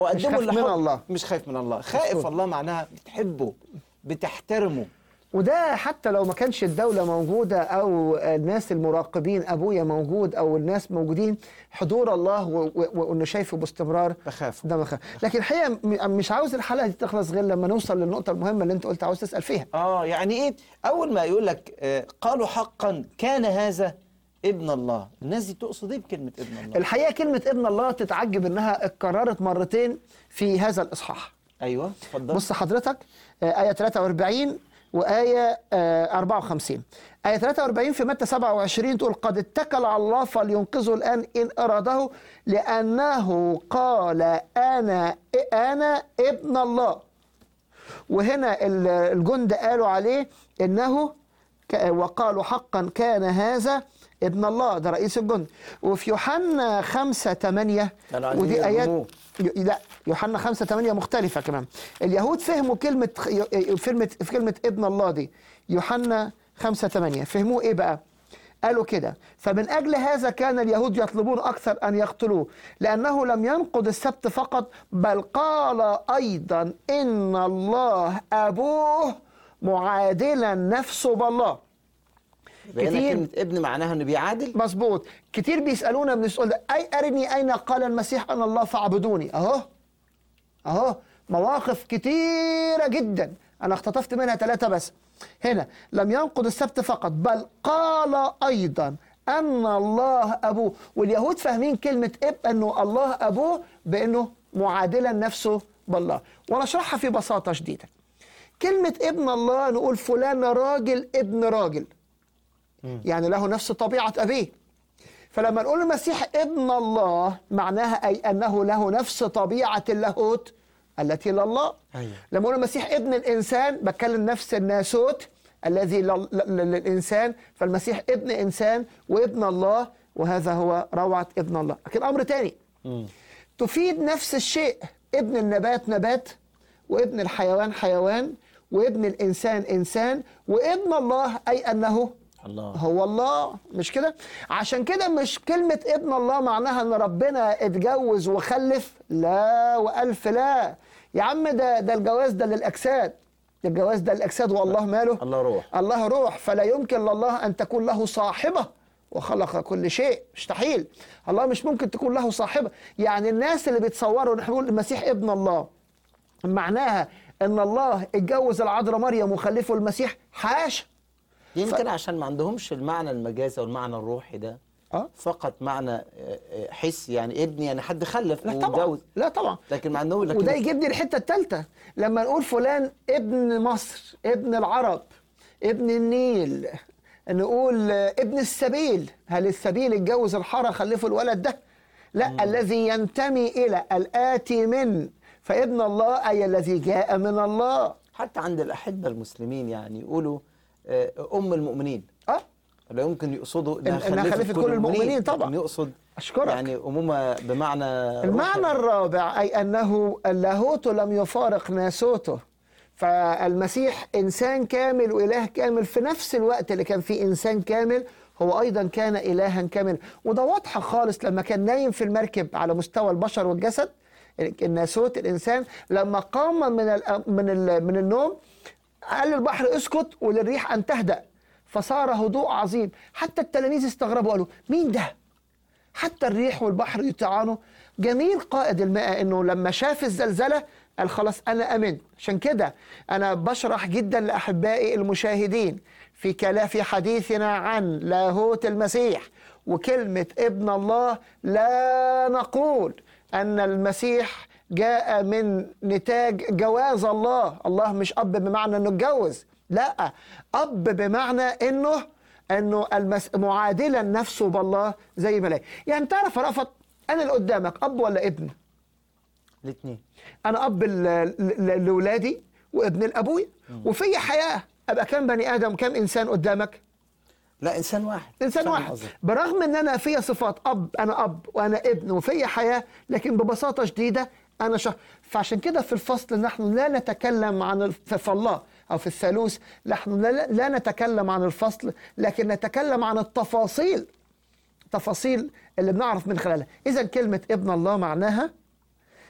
مش وقدمه خايف من لحب- الله مش خايف من الله خائف مظبوط. الله معناها بتحبه بتحترمه وده حتى لو ما كانش الدولة موجودة أو الناس المراقبين أبويا موجود أو الناس موجودين حضور الله و- و- وإنه شايفه باستمرار بخاف ده مخ... لكن الحقيقة م- مش عاوز الحلقة دي تخلص غير لما نوصل للنقطة المهمة اللي أنت قلت عاوز تسأل فيها اه يعني ايه اول ما يقول لك آه، قالوا حقا كان هذا ابن الله الناس دي تقصد ايه بكلمه ابن الله الحقيقة كلمة ابن الله تتعجب إنها اتكررت مرتين في هذا الإصحاح ايوه اتفضل بص حضرتك آه، آية 43 وآية آه، 54 آية 43 في متى 27 تقول قد اتكل على الله فلينقذه الآن إن أراده لأنه قال أنا أنا ابن الله وهنا ال- الجند قالوا عليه إنه ك- وقالوا حقا كان هذا ابن الله ده رئيس الجند وفي يوحنا 5 8 كانوا عايزين ودي آيات يرجموه. ي- لا يوحنا 5 8 مختلفة كمان اليهود فهموا كلمة كلمة في كلمة ابن الله دي يوحنا 5 8 فهموه ايه بقى؟ قالوا كده فمن أجل هذا كان اليهود يطلبون أكثر أن يقتلوه لأنه لم ينقض السبت فقط بل قال أيضا إن الله أبوه معادلا نفسه بالله بقينا كتير. كلمه ابن معناها انه بيعادل مظبوط كتير بيسالونا من السؤال ده اي ارني اين قال المسيح ان الله فاعبدوني اهو اهو مواقف كتيره جدا انا اختطفت منها ثلاثه بس هنا لم ينقض السبت فقط بل قال ايضا ان الله ابوه واليهود فاهمين كلمه اب انه الله ابوه بانه معادلا نفسه بالله وانا اشرحها في بساطه شديده كلمه ابن الله نقول فلان راجل ابن راجل يعني له نفس طبيعة أبيه فلما نقول المسيح ابن الله معناها أي أنه له نفس طبيعة اللاهوت التي لله أيوة. لما نقول المسيح ابن الإنسان بتكلم نفس الناسوت الذي لل- لل- للإنسان فالمسيح ابن إنسان وابن الله وهذا هو روعة ابن الله لكن أمر تاني مم. تفيد نفس الشيء ابن النبات نبات وابن الحيوان حيوان وابن الإنسان إنسان وابن الله أي أنه الله هو الله مش كده عشان كده مش كلمة ابن الله معناها ان ربنا اتجوز وخلف لا والف لا يا عم ده ده الجواز ده للاجساد ده الجواز ده للاجساد والله ماله الله روح الله روح فلا يمكن لله ان تكون له صاحبه وخلق كل شيء مستحيل الله مش ممكن تكون له صاحبه يعني الناس اللي بيتصوروا نحن بنقول المسيح ابن الله معناها ان الله اتجوز العذراء مريم وخلفه المسيح حاشا يمكن عشان ما عندهمش المعنى المجازي والمعنى الروحي ده اه فقط معنى آه، آه، حسي يعني ابن يعني حد خلف لا طبعا وجوز لا طبعا لكن ما عندهم لكن وده يجيبني الحته الثالثه لما نقول فلان ابن مصر ابن العرب ابن النيل نقول آه، ابن السبيل هل السبيل اتجوز الحاره خلفه الولد ده لا مم. الذي ينتمي الى الاتي من فابن الله اي الذي جاء من الله حتى عند الأحبة المسلمين يعني يقولوا آه، أم المؤمنين اه لا يمكن يقصدوا إن- إنها خلفت كل المؤمنين طبعا. لكن يقصد اشكرك يعني أمومة بمعنى المعنى روحي. الرابع أي أنه اللاهوت لم يفارق ناسوته فالمسيح إنسان كامل وإله كامل في نفس الوقت اللي كان فيه إنسان كامل هو أيضا كان إلها كامل وده واضحة خالص لما كان نايم في المركب على مستوى البشر والجسد الناسوت الإنسان لما قام من ال من ال من النوم قال للبحر اسكت وللريح أن تهدأ فصار هدوء عظيم حتى التلاميذ استغربوا قالوا مين ده؟ حتى الريح والبحر يطيعانه جميل قائد الماء انه لما شاف الزلزله قال خلاص انا امنت عشان كده انا بشرح جدا لاحبائي المشاهدين في كلا في حديثنا عن لاهوت المسيح وكلمه ابن الله لا نقول ان المسيح جاء من نتاج جواز الله الله مش اب بمعنى انه اتجوز لا اب بمعنى انه انه المس... معادلا نفسه بالله زي ما لا يعني تعرف يا رأفت انا اللي قدامك اب ولا ابن الاثنين انا اب ل- ل- لاولادي وابن لابويا وفي حياه ابقى كم بني ادم كم انسان قدامك لا إنسان واحد انسان فاهم واحد قصدي. برغم ان انا فيا صفات اب انا اب وانا ابن وفي حياه لكن ببساطه شديده انا شخص فعشان كده في الفصل نحن لا نتكلم عن الف- في الله او في الثالوث نحن لا, لا نتكلم عن الفصل لكن نتكلم عن التفاصيل تفاصيل اللي بنعرف من خلالها اذا كلمه ابن الله معناها